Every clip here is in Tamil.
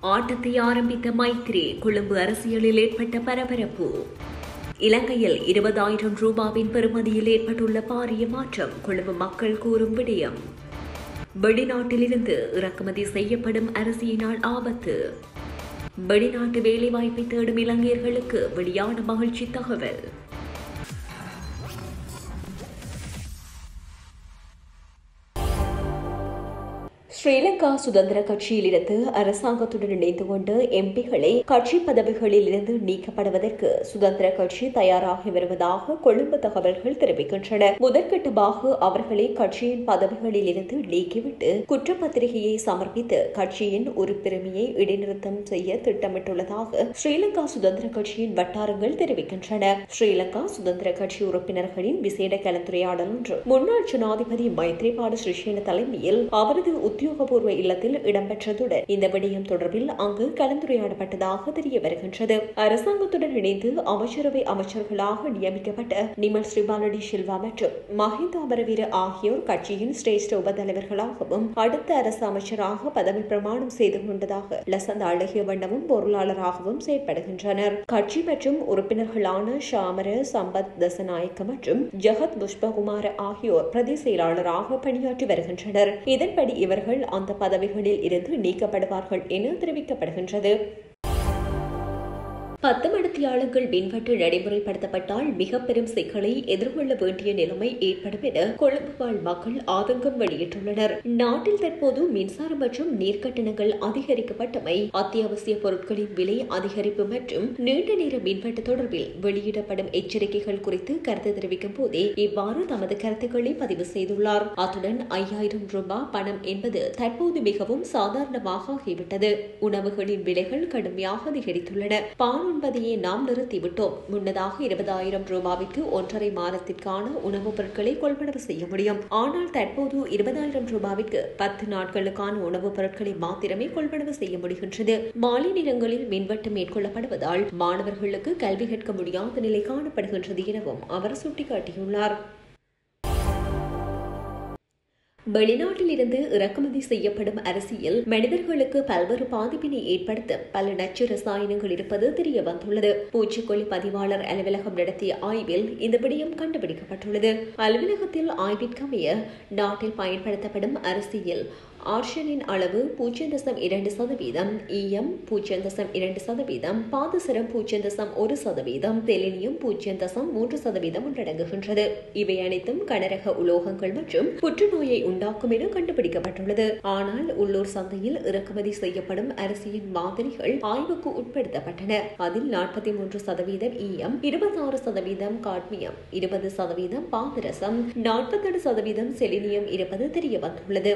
ஆட்டத்தை ஆரம்பித்த மைத்ரி கொழும்பு அரசியலில் ஏற்பட்ட பரபரப்பு இலங்கையில் இருபதாயிரம் ரூபாவின் பெறுமதியில் ஏற்பட்டுள்ள பாரிய மாற்றம் கொழும்பு மக்கள் கூறும் விடயம் வெளிநாட்டிலிருந்து இறக்குமதி செய்யப்படும் அரிசியினால் ஆபத்து வெளிநாட்டு வேலைவாய்ப்பை தேடும் இளைஞர்களுக்கு வெளியான மகிழ்ச்சி தகவல் ஸ்ரீலங்கா சுதந்திர கட்சியிலிருந்து அரசாங்கத்துடன் இணைந்து கொண்டு எம்பிகளை கட்சி பதவிகளில் இருந்து நீக்கப்படுவதற்கு சுதந்திர கட்சி தயாராகி வருவதாக கொழும்பு தகவல்கள் தெரிவிக்கின்றன முதற்கட்டமாக அவர்களை கட்சியின் பதவிகளில் இருந்து நீக்கிவிட்டு குற்றப்பத்திரிகையை சமர்ப்பித்து கட்சியின் உறுப்பிரிமையை இடைநிறுத்தம் செய்ய திட்டமிட்டுள்ளதாக ஸ்ரீலங்கா சுதந்திர கட்சியின் வட்டாரங்கள் தெரிவிக்கின்றன ஸ்ரீலங்கா சுதந்திர கட்சி உறுப்பினர்களின் விசேட கலந்துரையாடல் ஒன்று முன்னாள் ஜனாதிபதி மைத்ரிபால சிறிசேன தலைமையில் அவரது உத்தியோகபூர்வ இல்லத்தில் இடம்பெற்றதுடன் இந்த விடயம் தொடர்பில் அங்கு கலந்துரையாடப்பட்டதாக தெரிய வருகின்றது அரசாங்கத்துடன் இணைந்து அமைச்சரவை அமைச்சர்களாக நியமிக்கப்பட்ட நிமல் ஸ்ரீபாலடி சில்வா மற்றும் மஹிந்த அமரவீர ஆகியோர் கட்சியின் சிரேஷ்ட உபதலைவர்களாகவும் அடுத்த அரசு அமைச்சராக பதவி பிரமாணம் செய்து கொண்டதாக லசந்த அழகிய வண்ணமும் பொருளாளராகவும் செயற்படுகின்றனர் கட்சி மற்றும் உறுப்பினர்களான ஷாமர சம்பத் தசநாயக்க மற்றும் ஜெகத் புஷ்பகுமார ஆகியோர் பிரதி செயலாளராக பணியாற்றி வருகின்றனர் இதன்படி இவர்கள் அந்த பதவிகளில் இருந்து நீக்கப்படுவார்கள் என தெரிவிக்கப்படுகின்றது பத்து மடத்தியாளர்கள் மின்வெட்டு நடைமுறைப்படுத்தப்பட்டால் மிக பெரும் சிக்கலை எதிர்கொள்ள வேண்டிய நிலைமை ஏற்படும் என கொழும்பு வாழ் மக்கள் ஆதங்கம் வெளியிட்டுள்ளனர் நாட்டில் தற்போது மின்சாரம் மற்றும் நீர்க்கட்டணங்கள் அதிகரிக்கப்பட்டமை அத்தியாவசிய பொருட்களின் விலை அதிகரிப்பு மற்றும் நீண்ட நேர மின்வெட்டு தொடர்பில் வெளியிடப்படும் எச்சரிக்கைகள் குறித்து கருத்து தெரிவிக்கும் போதே இவ்வாறு தமது கருத்துக்களை பதிவு செய்துள்ளார் அத்துடன் ஐயாயிரம் ரூபாய் பணம் என்பது தற்போது மிகவும் சாதாரணமாக ஆகிவிட்டது உணவுகளின் விலைகள் கடுமையாக அதிகரித்துள்ளன பால் உண்பதையே நாம் நிறுத்திவிட்டோம் முன்னதாக இருபதாயிரம் ரூபாவிற்கு ஒன்றரை மாதத்திற்கான உணவுப் பொருட்களை கொள்வனவு செய்ய முடியும் ஆனால் தற்போது இருபதாயிரம் ரூபாவிற்கு பத்து நாட்களுக்கான உணவுப் பொருட்களை மாத்திரமே கொள்வனவு செய்ய முடிகின்றது மாலை நேரங்களில் மின்வெட்டு மேற்கொள்ளப்படுவதால் மாணவர்களுக்கு கல்வி கற்க முடியாத நிலை காணப்படுகின்றது எனவும் அவர் சுட்டிக்காட்டியுள்ளார் வெளிநாட்டில் இருந்து இறக்குமதி செய்யப்படும் அரிசியில் மனிதர்களுக்கு பல்வேறு பாதிப்பினை ஏற்படுத்தும் பல நச்சு ரசாயனங்கள் இருப்பது தெரிய வந்துள்ளது பூச்சிக்கொல்லி பதிவாளர் அலுவலகம் நடத்திய ஆய்வில் இந்த விடயம் கண்டுபிடிக்கப்பட்டுள்ளது அலுவலகத்தில் ஆய்விற்கமைய நாட்டில் பயன்படுத்தப்படும் அரிசியில் ஆர்ஷனின் அளவு பூஜ்ஜியம் தசம் இரண்டு சதவீதம் ஈயம் பூஜ்ஜியம் தசம் இரண்டு சதவீதம் பாதசரம் பூஜ்ஜியம் தசம் ஒரு சதவீதம் செலினியம் பூஜ்ஜியம் தசம் மூன்று சதவீதம் உள்ளடங்குகின்றது இவை அனைத்தும் கனரக உலோகங்கள் மற்றும் புற்றுநோயை உண்டாக்கும் என கண்டுபிடிக்கப்பட்டுள்ளது ஆனால் உள்ளூர் சந்தையில் இறக்குமதி செய்யப்படும் அரிசியின் மாதிரிகள் ஆய்வுக்கு உட்படுத்தப்பட்டன அதில் நாற்பத்தி மூன்று சதவீதம் ஈயம் இருபத்தாறு சதவீதம் காட்மியம் இருபது சதவீதம் பாதரசம் நாற்பத்தெட்டு சதவீதம் செலினியம் இருப்பது தெரிய வந்துள்ளது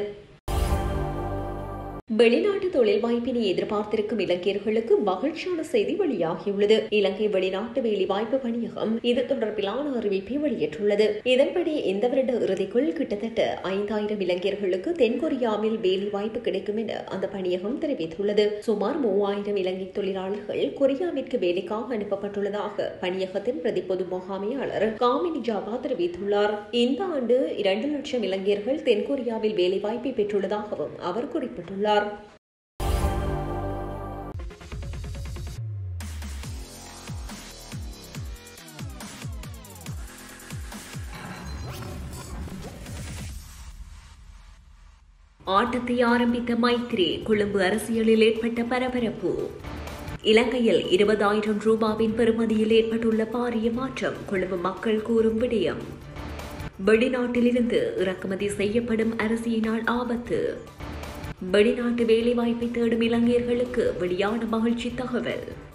வெளிநாட்டு தொழில் வாய்ப்பினை எதிர்பார்த்திருக்கும் இலங்கையர்களுக்கு மகிழ்ச்சியான செய்தி வெளியாகியுள்ளது இலங்கை வெளிநாட்டு வேலைவாய்ப்பு பணியகம் இது தொடர்பிலான அறிவிப்பை வெளியிட்டுள்ளது இதன்படி இந்த வருட இறுதிக்குள் கிட்டத்தட்ட ஐந்தாயிரம் இலங்கையர்களுக்கு தென்கொரியாவில் வேலைவாய்ப்பு கிடைக்கும் என அந்த பணியகம் தெரிவித்துள்ளது சுமார் மூவாயிரம் இலங்கை தொழிலாளர்கள் கொரியாவிற்கு வேலைக்காக அனுப்பப்பட்டுள்ளதாக பணியகத்தின் பிரதி பொது முகாமையாளர் காமினி ஜாபா தெரிவித்துள்ளார் இந்த ஆண்டு இரண்டு லட்சம் இலங்கையர்கள் தென்கொரியாவில் வேலைவாய்ப்பை பெற்றுள்ளதாகவும் அவர் குறிப்பிட்டுள்ளார் ஆட்டத்தை ஆரம்பித்த மைத்ரி கொழும்பு அரசியலில் ஏற்பட்ட பரபரப்பு இலங்கையில் இருபதாயிரம் ரூபாவின் பெறுமதியில் ஏற்பட்டுள்ள பாரிய மாற்றம் கொழும்பு மக்கள் கூறும் விடயம் வெளிநாட்டிலிருந்து இறக்குமதி செய்யப்படும் அரிசியினால் ஆபத்து வெளிநாட்டு வேலைவாய்ப்பை தேடும் இளைஞர்களுக்கு வெளியான மகிழ்ச்சி தகவல்